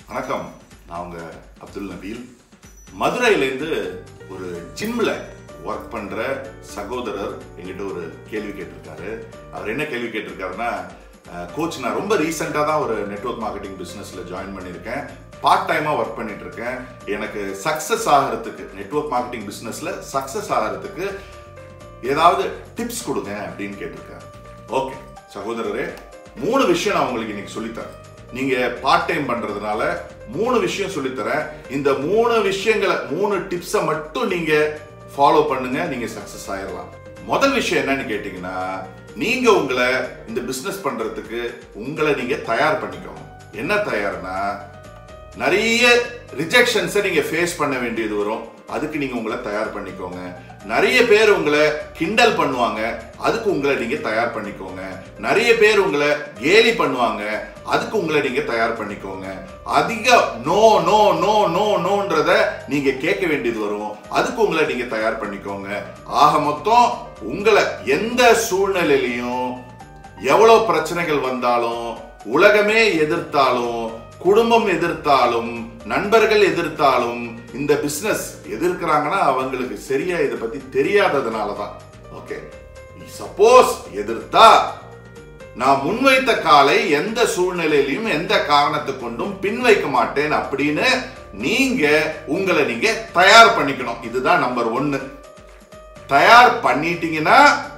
வணக்கம் நான் உங்க அப்துல் நபீல் மதுரையிலேருந்து ஒரு ஜிம்ல ஒர்க் பண்ற சகோதரர் எங்கிட்ட ஒரு கேள்வி கேட்டிருக்காரு அவர் என்ன கேள்வி கேட்டிருக்காருன்னா கோச் நான் ரொம்ப ரீசெண்டாக தான் ஒரு நெட்வொர்க் மார்க்கெட்டிங் பிஸ்னஸில் ஜாயின் பண்ணியிருக்கேன் பார்ட் டைமாக ஒர்க் பண்ணிட்டு இருக்கேன் எனக்கு சக்ஸஸ் ஆகிறதுக்கு நெட்வொர்க் மார்க்கெட்டிங் பிஸ்னஸில் சக்ஸஸ் ஆகிறதுக்கு ஏதாவது டிப்ஸ் கொடுங்க அப்படின்னு கேட்டிருக்காரு ஓகே சகோதரரே மூணு விஷயம் நான் உங்களுக்கு இன்னைக்கு சொல்லித்தரேன் நீங்க பார்ட் டைம் பண்றதுனால மூணு விஷயம் சொல்லித்தரேன் இந்த மூணு விஷயங்களை மூணு டிப்ஸை மட்டும் நீங்க ஃபாலோ பண்ணுங்க நீங்க சக்சஸ் ஆயிடலாம் முதல் விஷயம் என்னன்னு கேட்டீங்கன்னா நீங்க உங்களை இந்த பிசினஸ் பண்றதுக்கு உங்களை நீங்க தயார் பண்ணிக்கோங்க என்ன தயார்னா நிறைய ரிஜெக்ஷன்ஸை நீங்க ஃபேஸ் பண்ண வேண்டியது வரும் அதுக்கு நீங்க உங்களை தயார் பண்ணிக்கோங்க நிறைய பேர் உங்களை கிண்டல் பண்ணுவாங்க அதுக்கு உங்களை நீங்க தயார் பண்ணிக்கோங்க நிறைய பேர் உங்களை கேலி பண்ணுவாங்க அதுக்கு உங்களை நீங்க தயார் பண்ணிக்கோங்க அதிக நோ நோ நோ நோ நோன்றத நீங்க கேட்க வேண்டியது வரும் அதுக்கு உங்களை நீங்க தயார் பண்ணிக்கோங்க ஆக மொத்தம் உங்களை எந்த சூழ்நிலையிலையும் எவ்வளவு பிரச்சனைகள் வந்தாலும் உலகமே எதிர்த்தாலும் குடும்பம் எதிர்த்தாலும் நண்பர்கள் எதிர்த்தாலும் இந்த பிசினஸ் எதிர்க்கிறாங்கன்னா அவங்களுக்கு சரியா இதை பத்தி தெரியாததுனால தான் ஓகே சப்போஸ் எதிர்த்தா நான் முன்வைத்த காலை எந்த சூழ்நிலையிலையும் எந்த காரணத்தை கொண்டும் பின் வைக்க மாட்டேன் அப்படின்னு நீங்க உங்களை நீங்க தயார் பண்ணிக்கணும் இதுதான் நம்பர் ஒன்னு தயார் பண்ணிட்டீங்கன்னா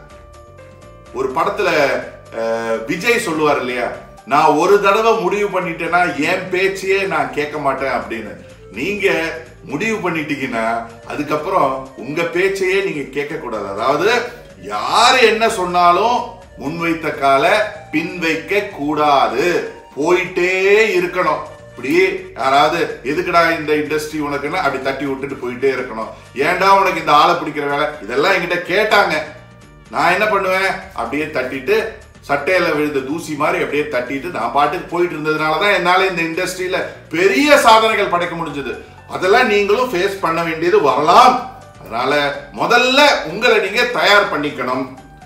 ஒரு படத்துல அஹ், விஜய் சொல்லுவார் இல்லையா நான் ஒரு தடவை முடிவு பண்ணிட்டேன்னா என் பேச்சையே நான் கேட்க மாட்டேன் அப்படின்னு நீங்க முடிவு பண்ணிட்டீங்கன்னா அதுக்கப்புறம் உங்க பேச்சையே நீங்க கேட்க கூடாது அதாவது யார் என்ன சொன்னாலும் முன்வைத்த கால பின் வைக்க கூடாது போயிட்டே இருக்கணும் இப்படி யாராவது எதுக்குடா இந்த இண்டஸ்ட்ரி உனக்குன்னா அப்படி தட்டி விட்டுட்டு போயிட்டே இருக்கணும் ஏன்டா உனக்கு இந்த ஆளை பிடிக்கிற வேலை இதெல்லாம் என்கிட்ட கேட்டாங்க நான் என்ன பண்ணுவேன் அப்படியே தட்டிட்டு சட்டையில விழுந்த தூசி மாதிரி அப்படியே தட்டிட்டு நான் பாட்டுக்கு போயிட்டு இருந்ததுனால தான் என்னால இந்த இண்டஸ்ட்ரியில பெரிய சாதனைகள் படைக்க முடிஞ்சது அதெல்லாம் நீங்களும் ஃபேஸ் பண்ண வேண்டியது வரலாம் அதனால முதல்ல உங்களை நீங்க தயார் பண்ணிக்கணும்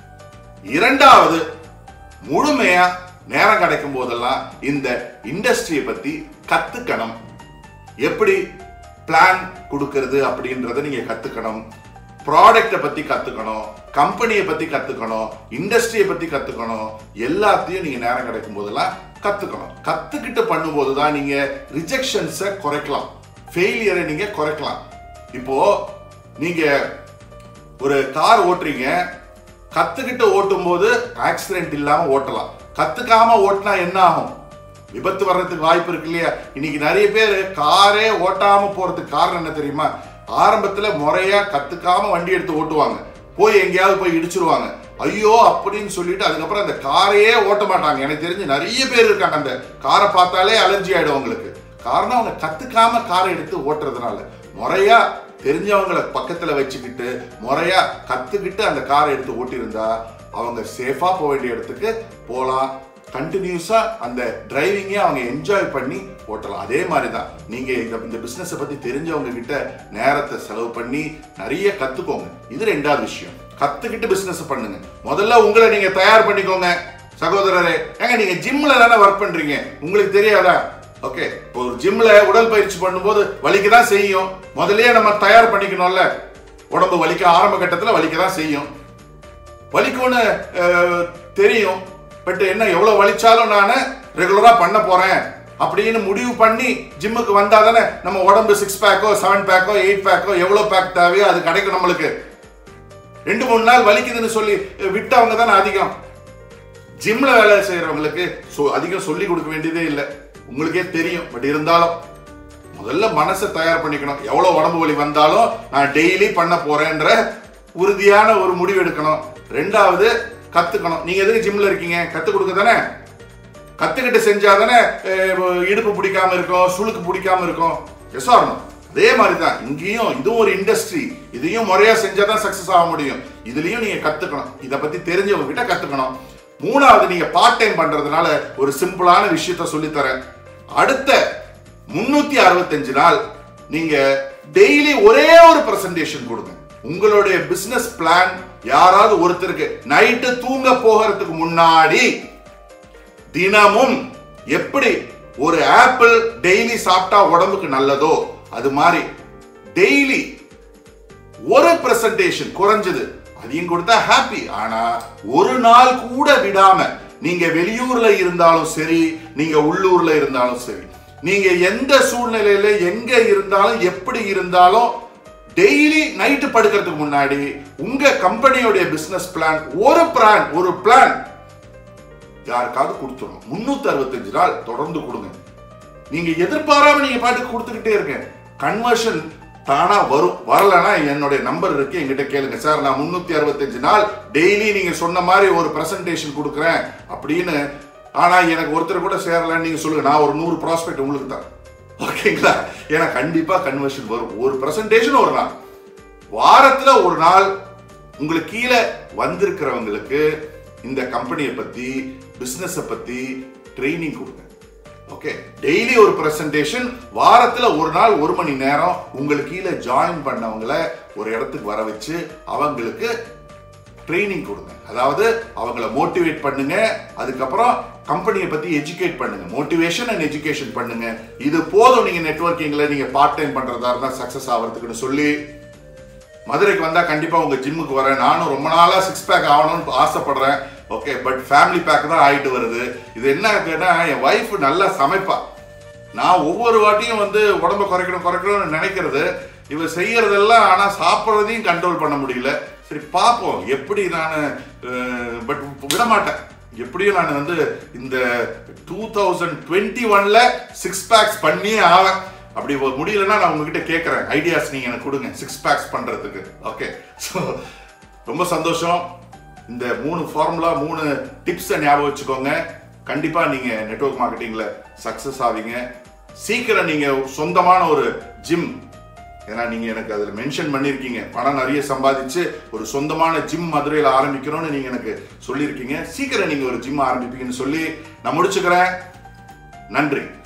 இரண்டாவது முழுமையா நேரம் கிடைக்கும் போதெல்லாம் இந்த இண்டஸ்ட்ரியை பத்தி கத்துக்கணும் எப்படி பிளான் கொடுக்கறது அப்படின்றத நீங்க கத்துக்கணும் ப்ராடக்ட்டை பத்தி கத்துக்கணும் கம்பெனியை பத்தி கத்துக்கணும் இண்டஸ்ட்ரியை பத்தி கத்துக்கணும் எல்லாத்தையும் நீங்க நேரம் கிடைக்கும் போதெல்லாம் கத்துக்கணும் கத்துக்கிட்டு பண்ணும்போது தான் நீங்க ரிஜெக்ஷன்ஸை குறைக்கலாம் ஃபெயிலியரை நீங்க குறைக்கலாம் இப்போ நீங்க ஒரு கார் ஓட்டுறீங்க கத்துக்கிட்டு ஓட்டும் போது ஆக்சிடென்ட் இல்லாம ஓட்டலாம் கத்துக்காம ஓட்டினா என்ன ஆகும் விபத்து வர்றதுக்கு வாய்ப்பு இருக்கு இல்லையா இன்னைக்கு நிறைய பேர் காரே ஓட்டாம போறதுக்கு காரணம் என்ன தெரியுமா ஆரம்பத்துல முறையா கத்துக்காம வண்டி எடுத்து ஓட்டுவாங்க போய் எங்கேயாவது போய் இடிச்சிருவாங்க ஐயோ அப்படின்னு சொல்லிட்டு அதுக்கப்புறம் அந்த காரையே ஓட்ட மாட்டாங்க எனக்கு தெரிஞ்சு நிறைய பேர் இருக்காங்க அந்த காரை பார்த்தாலே அலர்ஜி ஆயிடும் அவங்களுக்கு காரணம் அவங்க கத்துக்காம காரை எடுத்து ஓட்டுறதுனால முறையா தெரிஞ்சவங்களை பக்கத்துல வச்சுக்கிட்டு முறையா கத்துக்கிட்டு அந்த காரை எடுத்து ஓட்டியிருந்தா அவங்க சேஃபா போக வேண்டிய இடத்துக்கு போகலாம் கண்டினியூஸா அந்த டிரைவிங்கே அவங்க என்ஜாய் பண்ணி ஓட்டலாம் அதே மாதிரி தான் நீங்க இந்த இந்த பிசினஸை பத்தி தெரிஞ்சவங்க கிட்ட நேரத்தை செலவு பண்ணி நிறைய கத்துக்கோங்க இது ரெண்டாவது விஷயம் கத்துக்கிட்டு பிசினஸ் பண்ணுங்க முதல்ல உங்களை நீங்க தயார் பண்ணிக்கோங்க சகோதரரே ஏங்க நீங்க ஜிம்ல தானே ஒர்க் பண்றீங்க உங்களுக்கு தெரியாதா ஓகே இப்போ ஒரு ஜிம்ல உடல் பயிற்சி பண்ணும்போது வலிக்க தான் செய்யும் முதல்லயே நம்ம தயார் பண்ணிக்கணும்ல உடம்பு வலிக்க ஆரம்ப கட்டத்துல வலிக்க தான் செய்யும் வலிக்கும்னு அஹ், தெரியும் பட் என்ன எவ்வளவு வலிச்சாலும் நான் ரெகுலரா பண்ண போறேன் அப்படின்னு முடிவு பண்ணி ஜிம்முக்கு வந்தா தானே நம்ம உடம்பு சிக்ஸ் பேக்கோ செவன் பேக்கோ எயிட் பேக்கோ எவ்வளவு பேக் தேவையோ அது கிடைக்கும் நம்மளுக்கு ரெண்டு மூணு நாள் வலிக்குதுன்னு சொல்லி அஹ், விட்டவங்க தானே அதிகம் ஜிம்ல வேலை செய்யறவங்களுக்கு சொ- அதிகம் சொல்லி கொடுக்க வேண்டியதே இல்லை உங்களுக்கே தெரியும் பட் இருந்தாலும் முதல்ல மனசை தயார் பண்ணிக்கணும் எவ்வளவு உடம்பு வலி வந்தாலும் நான் டெய்லி பண்ண போறேன்ற உறுதியான ஒரு முடிவு எடுக்கணும் ரெண்டாவது கத்துக்கணும் நீங்க எதுக்கு ஜிம்ல இருக்கீங்க கத்து கொடுக்க தானே கத்துக்கிட்டு செஞ்சா தானே அஹ், இடுப்பு பிடிக்காம இருக்கும் சுளுக்கு பிடிக்காம இருக்கும் எஸ்ஆர்னும் அதே மாதிரி தான் இங்கேயும் இதுவும் ஒரு இண்டஸ்ட்ரி இதையும் முறையா செஞ்சா தான் சக்சஸ் ஆக முடியும் இதுலயும் நீங்க கத்துக்கணும் இதை பத்தி தெரிஞ்சவங்க கிட்ட கத்துக்கணும் மூணாவது நீங்க பார்ட் டைம் பண்றதுனால ஒரு சிம்பிளான விஷயத்த சொல்லித் தரேன் அடுத்த முன்னூத்தி அறுபத்தஞ்சு நாள் நீங்க டெய்லி ஒரே ஒரு பிரசன்டேஷன் கொடுங்க உங்களுடைய பிசினஸ் பிளான் யாராவது ஒருத்தருக்கு நைட்டு தூங்க போகிறதுக்கு முன்னாடி தினமும் எப்படி ஒரு ஆப்பிள் டெய்லி சாப்பிட்டா உடம்புக்கு நல்லதோ அது மாதிரி டெய்லி ஒரு பிரசன்டேஷன் குறைஞ்சது அதையும் கொடுத்தா ஹாப்பி ஆனா ஒரு நாள் கூட விடாம நீங்க வெளியூர்ல இருந்தாலும் சரி நீங்க உள்ளூர்ல இருந்தாலும் சரி நீங்க எந்த சூழ்நிலையில எங்க இருந்தாலும் எப்படி இருந்தாலும் டெய்லி நைட்டு படுக்கிறதுக்கு முன்னாடி உங்க கம்பெனியோட பிசினஸ் பிளான் ஒரு பிளான் ஒரு பிளான் யாருக்காவது கொடுத்துடணும் முன்னூத்தி அறுபத்தஞ்சு நாள் தொடர்ந்து கொடுங்க நீங்க எதிர்பாராம நீங்க பாட்டுக்கு கொடுத்துக்கிட்டே இருங்க கன்வர்ஷன் தானா வரும் வரலன்னா என்னுடைய நம்பர் இருக்கு என்கிட்ட கேளுங்க சார் நான் முன்னூத்தி அறுபத்தஞ்சு நாள் டெய்லி நீங்க சொன்ன மாதிரி ஒரு பிரசன்டேஷன் கொடுக்குறேன் அப்படின்னு ஆனா எனக்கு ஒருத்தர் கூட சேரலன்னு நீங்க சொல்லுங்க நான் ஒரு நூறு ப்ராஸ்பெக்ட் உங்களுக்கு தான் ஓகேங்களா ஏன்னா கண்டிப்பா கன்வர்ஷன் வரும் ஒரு பிரசன்டேஷன் ஒரு நாள் வாரத்துல ஒரு நாள் உங்களுக்கு கீழே வந்திருக்கிறவங்களுக்கு இந்த கம்பெனியை பத்தி பிசினஸை பத்தி ட்ரைனிங் கொடுங்க ஓகே டெய்லி ஒரு பிரசன்டேஷன் வாரத்துல ஒரு நாள் ஒரு மணி நேரம் உங்களுக்கு கீழே ஜாயின் பண்ணவங்கள ஒரு இடத்துக்கு வர வச்சு அவங்களுக்கு ட்ரைனிங் கொடுங்க அதாவது அவங்கள மோட்டிவேட் பண்ணுங்க அதுக்கப்புறம் கம்பெனியை பத்தி எஜுகேட் பண்ணுங்க மோட்டிவேஷன் அண்ட் எஜுகேஷன் பண்ணுங்க இது போதும் நீங்க நெட்வொர்க்கிங்ல நீங்க பார்ட் டைம் பண்றதா இருந்தா சக்சஸ் ஆகிறதுக்குன்னு சொல்லி மதுரைக்கு வந்தா கண்டிப்பா உங்க ஜிம்முக்கு வரேன் நானும் ரொம்ப நாளா சிக்ஸ் பேக் ஆகணும்னு ஆசைப்படுறேன் ஓகே பட் ஃபேமிலி பேக் தான் ஆயிட்டு வருது இது என்ன கேட்டா என் ஒய்ஃப் நல்லா சமைப்பா நான் ஒவ்வொரு வாட்டியும் வந்து உடம்ப குறைக்கணும் குறைக்கணும்னு நினைக்கிறது இவ செய்யறதெல்லாம் ஆனா சாப்பிட்றதையும் கண்ட்ரோல் பண்ண முடியல சரி பார்ப்போம் எப்படி நான் பட் விட மாட்டேன் எப்படியும் நான் வந்து இந்த டூ தௌசண்ட் டுவெண்ட்டி ஒன்ல சிக்ஸ் பேக்ஸ் பண்ணியே ஆவேன் அப்படி ஒரு முடியலன்னா நான் உங்ககிட்ட கேட்குறேன் ஐடியாஸ் நீங்க எனக்கு கொடுங்க சிக்ஸ் பேக்ஸ் பண்றதுக்கு ஓகே ஸோ ரொம்ப சந்தோஷம் இந்த மூணு ஃபார்முலா மூணு டிப்ஸை ஞாபகம் வச்சுக்கோங்க கண்டிப்பா நீங்க நெட்வொர்க் மார்க்கெட்டிங்ல சக்சஸ் ஆவீங்க சீக்கிரம் நீங்க சொந்தமான ஒரு ஜிம் ஏன்னா நீங்க எனக்கு அதுல மென்ஷன் பண்ணிருக்கீங்க பணம் நிறைய சம்பாதிச்சு ஒரு சொந்தமான ஜிம் மதுரையில் ஆரம்பிக்கணும்னு நீங்க எனக்கு சொல்லியிருக்கீங்க சீக்கிரம் நீங்க ஒரு ஜிம் ஆரம்பிப்பீங்கன்னு சொல்லி நான் முடிச்சுக்கிறேன் நன்றி